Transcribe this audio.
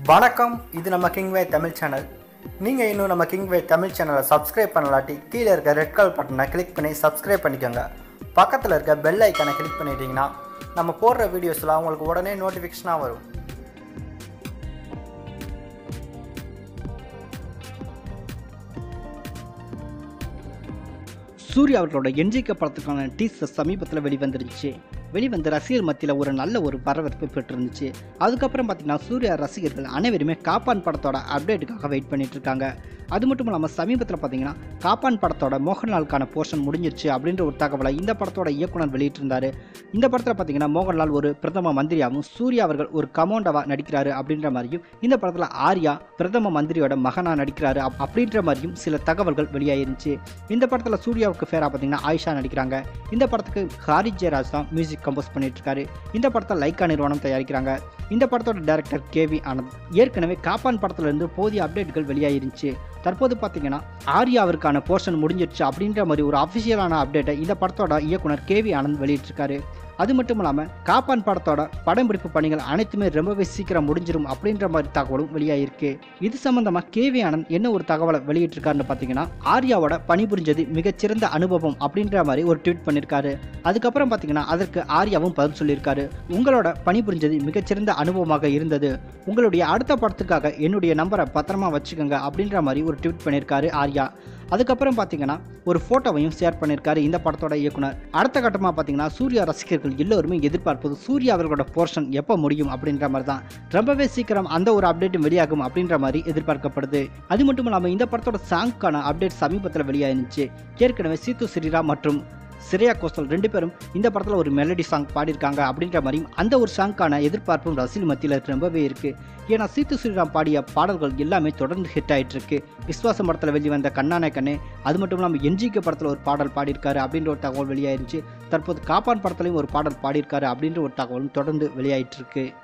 வணக்கம் இது நம்ம கிங்வே தமிழ் சேனல் நீங்கள் இன்னும் நம்ம கிங்வே தமிழ் சேனலை சப்ஸ்கிரைப் பண்ணலாட்டி கீழே இருக்க ரெட் கலர் பட்டனை கிளிக் பண்ணி சப்ஸ்கிரைப் பண்ணிக்கோங்க பக்கத்தில் இருக்க பெல் ஐக்கனை கிளிக் பண்ணிட்டீங்கன்னா நம்ம போடுற வீடியோஸ்லாம் உங்களுக்கு உடனே நோட்டிஃபிகேஷனாக வரும் சூர்யா அவர்களோட என்ஜிக்க படத்துக்கான டீசர் சமீபத்தில் வெளிவந்துருந்துச்சு வெளிவந்து ரசிகர் மத்தியில் ஒரு நல்ல ஒரு வரவேற்பு பெற்றிருந்துச்சு அதுக்கப்புறம் பார்த்தீங்கன்னா சூர்யா ரசிகர்கள் அனைவருமே காப்பான் படத்தோட அப்டேட்டுக்காக வெயிட் பண்ணிட்டு இருக்காங்க அது மட்டும் இல்லாமல் சமீபத்தில் பார்த்தீங்கன்னா காப்பான் படத்தோட மோகன்லாலுக்கான போர்ஷன் முடிஞ்சிருச்சு அப்படின்ற ஒரு தகவலை இந்த படத்தோட இயக்குனர் வெளியிட்டிருந்தாரு இந்த படத்தில் பார்த்தீங்கன்னா மோகன்லால் ஒரு பிரதம மந்திரியாகவும் சூர்யா அவர்கள் ஒரு கமோண்டவா நடிக்கிறாரு அப்படின்ற மாதிரியும் இந்த படத்தில் ஆர்யா பிரதம மந்திரியோட மகனா நடிக்கிறாரு அப்- அப்படின்ற மாதிரியும் சில தகவல்கள் வெளியாயிருந்துச்சு இந்த படத்தில் சூர்யாவுக்கு ஃபேரா பார்த்தீங்கன்னா ஆயிஷா நடிக்கிறாங்க இந்த படத்துக்கு ஹாரி ஜெயராஜ் தான் மியூசிக் கம்போஸ் பண்ணிட்டு இருக்காரு இந்த படத்தை லைக்கா நிறுவனம் தயாரிக்கிறாங்க இந்த படத்தோட டைரக்டர் கேவி ஆனந்த் ஏற்கனவே காப்பான் படத்துல இருந்து போதிய அப்டேட்கள் வெளியாயிருந்துச்சு தற்போது பார்த்தீங்கன்னா ஆர்யா அவருக்கான போர்ஷன் முடிஞ்சிருச்சு அப்படின்ற மாதிரி ஒரு அஃபிஷியலான அப்டேட்டை இந்த படத்தோட இயக்குனர் கேவி ஆனந்த் வெளியிட்டிருக்காரு அது மட்டும் இல்லாமல் காப்பான் படத்தோட படம்பிடிப்பு பணிகள் அனைத்துமே ரொம்பவே சீக்கிரம் முடிஞ்சிரும் அப்படின்ற மாதிரி தகவலும் வெளியாயிருக்கு இது சம்பந்தமாக கேவி ஆனந்த் என்ன ஒரு தகவலை வெளியிட்டிருக்காருன்னு பார்த்தீங்கன்னா ஆர்யாவோட பணிபுரிஞ்சது மிகச்சிறந்த அனுபவம் அப்படின்ற மாதிரி ஒரு ட்வீட் பண்ணியிருக்காரு அதுக்கப்புறம் பார்த்தீங்கன்னா அதற்கு ஆர்யாவும் பதில் சொல்லியிருக்காரு உங்களோட பணிபுரிஞ்சது மிகச்சிறந்த அனுபவமாக இருந்தது உங்களுடைய அடுத்த படத்துக்காக என்னுடைய நம்பரை பத்திரமா வச்சுக்கோங்க அப்படின்ற மாதிரி ஒரு ட்வீட் பண்ணியிருக்காரு ஆர்யா அதுக்கப்புறம் பார்த்தீங்கன்னா ஒரு ஃபோட்டோவையும் ஷேர் பண்ணியிருக்காரு இந்த படத்தோட இயக்குனர் அடுத்த கட்டமாக பார்த்தீங்கன்னா சூர்யா ரசிகர்கள் எல்லோருமே எதிர்பார்ப்பது சூர்யா அவர்களோட போர்ஷன் எப்போ முடியும் அப்படின்ற மாதிரி தான் ரொம்பவே சீக்கிரம் அந்த ஒரு அப்டேட்டும் வெளியாகும் அப்படின்ற மாதிரி எதிர்பார்க்கப்படுது அது மட்டும் இல்லாமல் இந்த படத்தோட சாங்க்கான அப்டேட் சமீபத்தில் வெளியாயிருந்துச்சு ஏற்கனவே சீத்து ஸ்ரீராம் மற்றும் ஸ்ரேயா கோஸ்தல் ரெண்டு பேரும் இந்த படத்தில் ஒரு மெலடி சாங் பாடியிருக்காங்க அப்படின்ற மாதிரியும் அந்த ஒரு சாங்க்கான எதிர்பார்ப்பும் ரசிகர் மத்தியில் ரொம்பவே இருக்கு ஏன்னா சீத்து ஸ்ரீராம் பாடிய பாடல்கள் எல்லாமே தொடர்ந்து ஹிட் ஆயிட்டு இருக்கு விஸ்வாசம் படத்தில் வெளிவந்த கண்ணானே கண்ணே அது மட்டும் இல்லாமல் என்ஜிகே படத்தில் ஒரு பாடல் பாடியிருக்காரு அப்படின்ற ஒரு தகவல் வெளியாயிருச்சு தற்போது காப்பான் படத்துலையும் ஒரு பாடல் பாடியிருக்காரு அப்படின்ற ஒரு தகவலும் தொடர்ந்து வெளியாயிட்டு இருக்கு